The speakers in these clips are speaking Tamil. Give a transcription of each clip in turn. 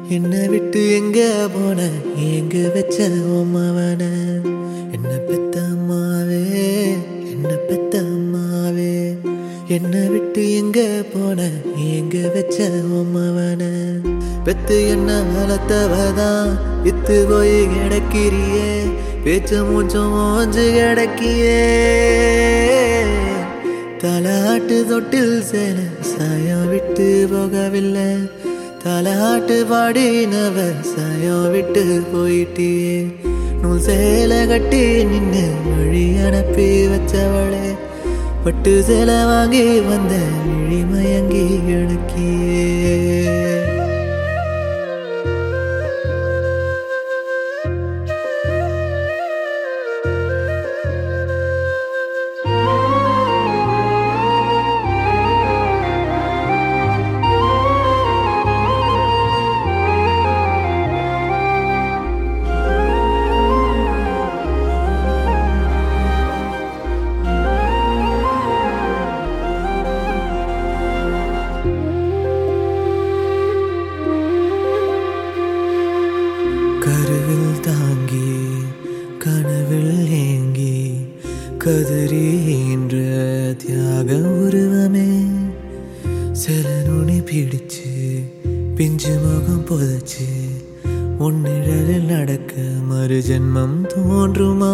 என்னை விட்டு எங்க போன எங்க வச்ச உமாவன என்ன பெத்த அம்மாவே என்ன பெத்த அம்மாவே என்னை விட்டு எங்க போன எங்க வச்ச உமாவன பெத்து என்ன வளர்த்தவதான் இத்து போய் கிடக்கிறியே பேச்சு மூச்சும் மோஞ்சு கிடக்கியே தலாட்டு தொட்டில் சேல சாயம் விட்டு போகவில்லை தலாட்டு பாடினவ சாயம் விட்டு போயிட்டியே நூல் சேல கட்டி நின்னு வழி அனுப்பி வச்சவளே பட்டு சேல வாங்கி வந்த விழி மயங்கி கிடக்கியே கருவில் தாங்கி கனவில் ஏங்கி கதறி என்ற தியாக உருவமே சில நுனி பிடிச்சு பிஞ்சு முகம் புதைச்சு உன்னிழலில் நடக்க மறு ஜென்மம் தோன்றுமா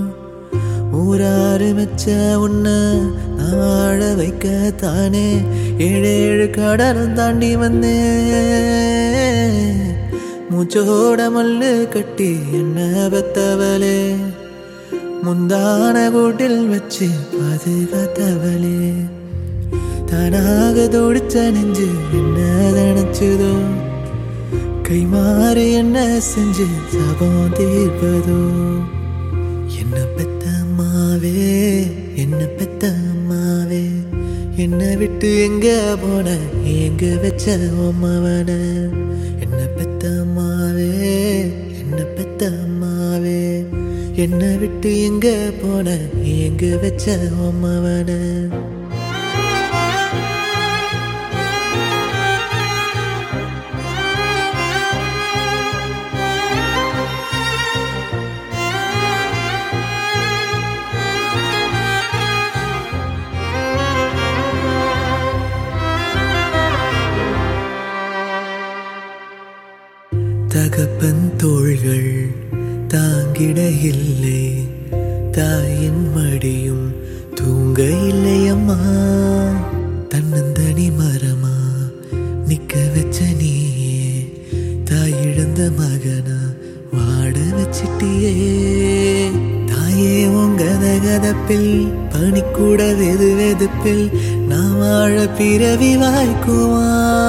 ஊராறு மெச்ச உன்னை நான் வாழ வைக்க தானே ஏழு ஏழு கடலும் தாண்டி வந்தேன் மூச்சோட மல்லு கட்டி என்ன பெத்தவளே முந்தான கூட்டில் வச்சு பாதுகாத்தவளே தானாக தோடிச்ச நெஞ்சு என்ன நினைச்சதோ கை மாறி என்ன செஞ்சு சபம் தீர்ப்பதோ என்ன பெத்த அம்மாவே என்ன பெத்த அம்மாவே என்னை விட்டு எங்க போன எங்க வச்ச அம்மாவன என்ன பெத்த அம்மாவே என்ன பெத்த அம்மாவே என்னை விட்டு எங்க போன எங்க வச்ச அம்மாவன தகப்பன் தோள்கள் தாங்கிட இல்லை தாயின் மடியும் தூங்க இல்லை அம்மா தன்னந்தனி மரமா நிக்க வச்ச நீயே தாய் இழந்த மகனா வாட வச்சிட்டியே தாயே உங்க கதப்பில் பனிக்கூட வெது வெதுப்பில் நான் வாழ பிறவி வாய்க்குவா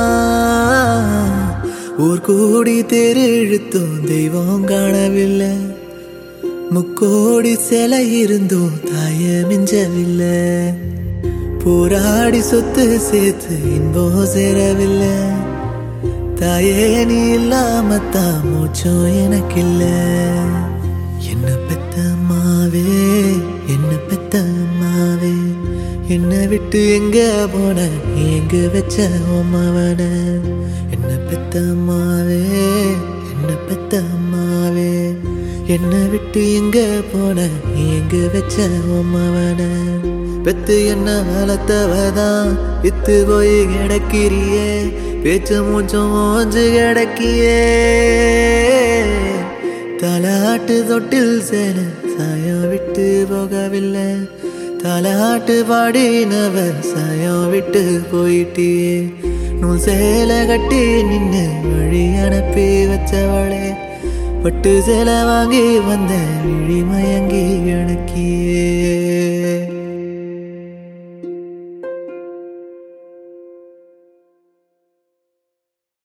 ஊர் கூடி தேர் இழுத்தும் தெய்வம் காணவில்லை முக்கோடி சிலை இருந்தும் தாய மிஞ்சவில்லை போராடி சொத்து சேர்த்து இன்பம் சேரவில்லை தாயே நீ இல்லாம தான் மூச்சம் எனக்கு இல்ல என்ன பெத்த அம்மாவே என்ன பெத்த அம்மாவே என்னை விட்டு எங்க போன எங்க வச்ச அம்மாவன என்ன பெத்த அம்மாவே என்ன பெத்த அம்மாவே என்னை விட்டு எங்க போன எங்க வச்ச அம்மாவன பெத்து என்ன வளர்த்தவதான் இத்து போய் கிடக்கிறியே பேச்சு மூச்சும் மோஞ்சு கிடக்கியே தலாட்டு தொட்டில் சேல சாயம் விட்டு போகவில்லை தலாட்டு பாடினவர் சாயம் விட்டு போயிட்டியே நூல் சேல கட்டி நின்னு வழி அனுப்பி வச்சவளே பட்டு சேலை வாங்கி வந்த விழி மயங்கி எனக்கியே